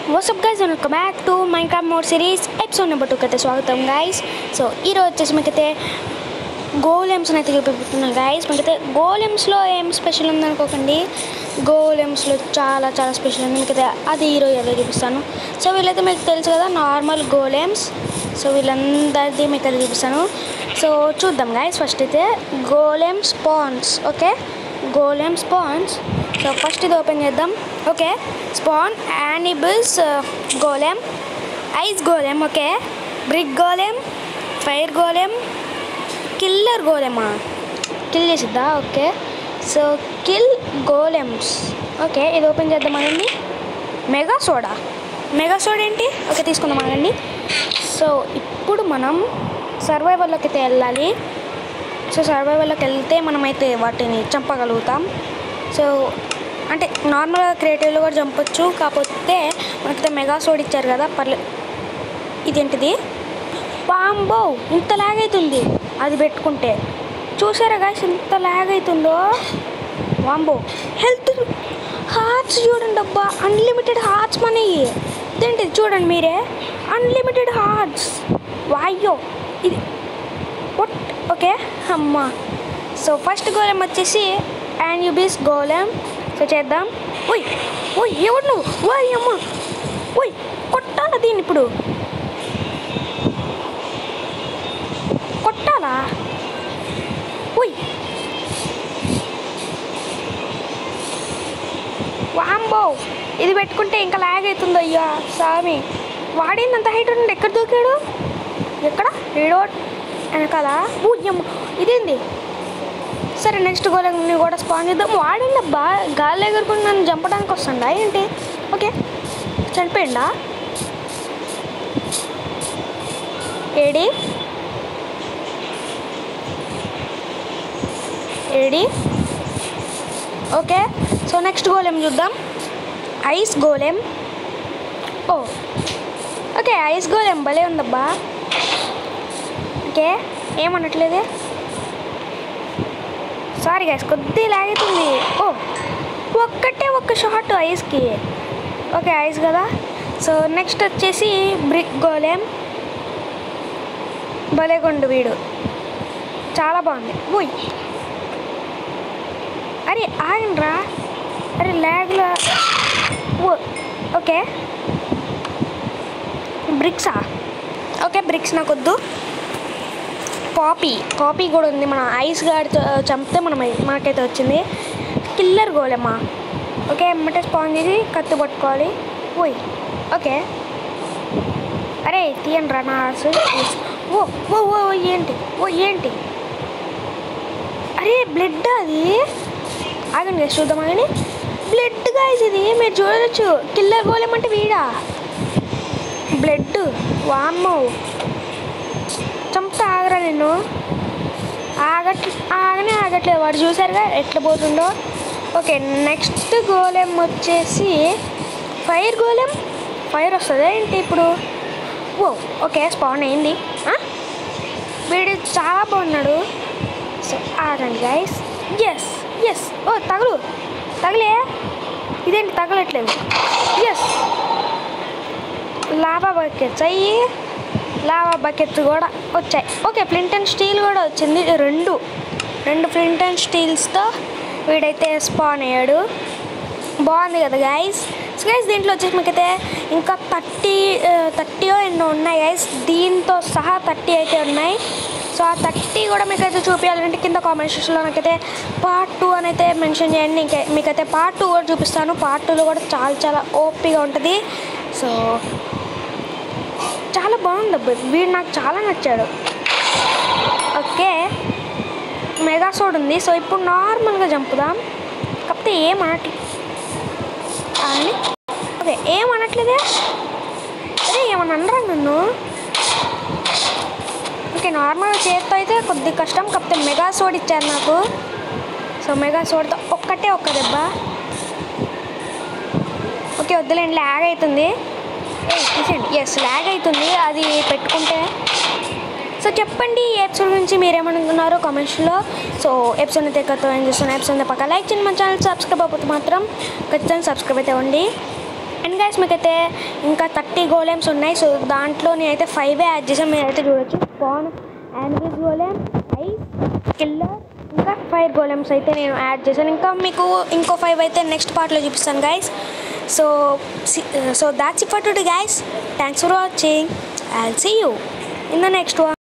WhatsApp guys welcome back to Minecraft mod series episode number టూకి అయితే స్వాగతం guys so ఈరోజు వచ్చేసి మీకైతే గోలెమ్స్ని అయితే చూపిస్తున్నాను గైస్ మీకైతే గోలెమ్స్లో ఏం స్పెషల్ ఉందనుకోకండి గోలెమ్స్లో చాలా చాలా స్పెషల్ ఉంది మీకైతే అది ఈరోజు అయితే చూపిస్తాను సో వీళ్ళైతే మీకు తెలుసు కదా నార్మల్ గోలెమ్స్ సో వీళ్ళందరిది మీకు అయితే చూపిస్తాను సో చూద్దాం గైస్ ఫస్ట్ అయితే golem spawns okay golem spawns so first ఇది ఓపెన్ చేద్దాం okay spawn animals golem ice golem okay brick golem fire golem killer గోలెమా కిల్ చేసిద్దా okay so kill golems okay ఇది ఓపెన్ చేద్దాం అనండి మెగా సోడా మెగా సోడా ఏంటి okay తీసుకుందాం అనండి సో ఇప్పుడు మనం సర్వైవల్లోకి అయితే వెళ్ళాలి సో సర్వైవల్లోకి వెళ్తే మనమైతే వాటిని చంపగలుగుతాం సో అంటే నార్మల్గా క్రియేటివ్లో కూడా చంపొచ్చు కాకపోతే మనకైతే మెగా సోడ్ ఇచ్చారు కదా పర్లే ఇదేంటిది పాంబో ఇంత లాగ్ అవుతుంది అది పెట్టుకుంటే చూసారా గాయస్ ఇంత లాగ్ అవుతుందో వాంబో హెల్త్ హార్ట్స్ చూడండి అబ్బా అన్లిమిటెడ్ హార్ట్స్ మనకి ఇదేంటిది చూడండి మీరే అన్లిమిటెడ్ హార్ట్స్ వాయ్యో ఇది ఒట్ ఓకే అమ్మ సో ఫస్ట్ గోళం వచ్చేసి యాన్యూబిస్ గోళం సో చేద్దాం ఓయ్ ఓయ్ ఎవడు నువ్వు ఓయ్ అమ్మ ఓయ్ కొట్టాలా దీన్ని ఇప్పుడు కొట్టాలా ఓయ్ వాంబో ఇది పెట్టుకుంటే ఇంకా లాగ్ అవుతుందో అయ్యా స్వామి వాడింది అంత హైట్ ఉండి ఎక్కడ దూకాడు ఎక్కడ ఏడో వెనకాల పూజ్యం ఇదేంది సరే నెక్స్ట్ గోళంని కూడా స్పాన్ చేద్దాం వాడండి అబ్బా గాలి ఎగురుకుని నన్ను చంపడానికి వస్తుండా ఏంటి ఓకే చనిపోయిందా ఏడి ఏడి ఓకే సో నెక్స్ట్ గోళం చూద్దాం ఐస్ గోళం ఓ ఓకే ఐస్ గోళం భలే ఉందబ్బా ఓకే ఏమనట్లేదే సారీ గైస్ కొద్ది లాగుతుంది ఓ ఒక్కటే ఒక్క షాట్ ఐస్కి ఓకే ఐస్ కదా సో నెక్స్ట్ వచ్చేసి బ్రిక్ గోలేం భలేకొండు వీడు చాలా బాగుంది ఓయ్ అరే ఆగండ్రా అరే ల్యాగ్లో ఓ ఓకే బ్రిక్సా ఓకే బ్రిక్స్ నాకు వద్దు పాపీ పాపీ కూడా ఉంది మన ఐస్ గాడితో చంపితే మనం మనకైతే వచ్చింది కిల్లర్ గోలెమ్మా ఓకే ఎమ్మటే స్పాన్ చేసి కత్తి పట్టుకోవాలి ఓయ్ ఓకే అరే తీయండి రా నా ఆర్స్ ఓ ఓ ఓ ఓ, ఏంటి ఓ ఏంటి అరే బ్లడ్ అది ఆగండి guys, చూద్దాం ఆగండి బ్లడ్ గాయస్ ఇది మీరు చూడవచ్చు కిల్లర్ గోలెం అంటే వీడా బ్లడ్ వామ్మో చంపుతా ఆగరా నిన్ను ఆగట్ ఆగనే ఆగట్లేదు వాడు చూసారుగా ఎట్లా పోతుందో ఓకే నెక్స్ట్ గోలెం వచ్చేసి ఫైర్ గోలెం ఫైర్ వస్తుందా ఏంటి ఇప్పుడు ఓ ఓకే స్పాన్ అయింది ఆ? వీడు చాలా బాగున్నాడు సో ఆగండి గైస్ ఎస్ ఎస్ ఓ తగులు తగిలే ఇదేంటి తగలట్లేదు ఎస్ లావా బకెట్స్ అయ్యి లావా బకెట్స్ కూడా వచ్చాయి ఓకే ఫ్లింట్ అండ్ స్టీల్ కూడా వచ్చింది రెండు రెండు ఫ్లింట్ అండ్ స్టీల్స్తో వీడైతే స్పాన్ అయ్యాడు బాగుంది కదా గైస్ సో గైస్ దీంట్లో వచ్చేసి మీకైతే ఇంకా థర్టీ థర్టీయో ఎన్నో ఉన్నాయి గైస్ దీంతో సహా థర్టీ అయితే ఉన్నాయి సో ఆ థర్టీ కూడా మీకైతే చూపించాలంటే కింద కామెంట్ సెక్షన్లో నాకైతే పార్ట్ టూ అని అయితే మెన్షన్ చేయండి ఇంకా మీకైతే పార్ట్ టూ కూడా చూపిస్తాను పార్ట్ టూలో కూడా చాలా చాలా ఓపిగా ఉంటుంది సో చాలా బాగుంది అబ్బాయి వీడు నాకు చాలా నచ్చాడు ఓకే మెగా సోడ్ ఉంది సో ఇప్పుడు నార్మల్గా చంపుదాం కాకపోతే ఏం అనట్లేదు అని ఓకే ఏం అనట్లేదే అదే ఏమన్నా అనరా నన్ను ఓకే నార్మల్ చేత్తో అయితే కొద్ది కష్టం కాకపోతే మెగా సోడ్ ఇచ్చారు నాకు సో మెగా సోడ్తో ఒక్కటే ఒక్క దెబ్బ ఓకే వద్దులేండి ల్యాగ్ అవుతుంది తీసేయండి ఎస్ ల్యాగ్ అవుతుంది అది పెట్టుకుంటే సో చెప్పండి ఈ ఎపిసోడ్ గురించి మీరేమనుకున్నారో కామెంట్స్లో సో ఎపిసోడ్ అయితే కొత్త ఏం చేస్తున్న ఎపిసోడ్ పక్క లైక్ చేయండి మన ఛానల్ సబ్స్క్రైబ్ అవ్వకపోతే మాత్రం ఖచ్చితంగా సబ్స్క్రైబ్ అయితే అవ్వండి అండ్ అండ్ గైస్ మీకైతే ఇంకా థర్టీ గోలెమ్స్ ఉన్నాయి సో దాంట్లో నేనైతే ఫైవ్ యాడ్ చేసాను మీరైతే చూడొచ్చు spawn animals golem ice killer ఇంకా ఫైర్ గోలెమ్స్ అయితే నేను యాడ్ చేశాను ఇంకా మీకు ఇంకో ఫైవ్ అయితే నెక్స్ట్ పార్ట్లో చూపిస్తాను guys so so that's it for today guys thanks for watching I see you in the next one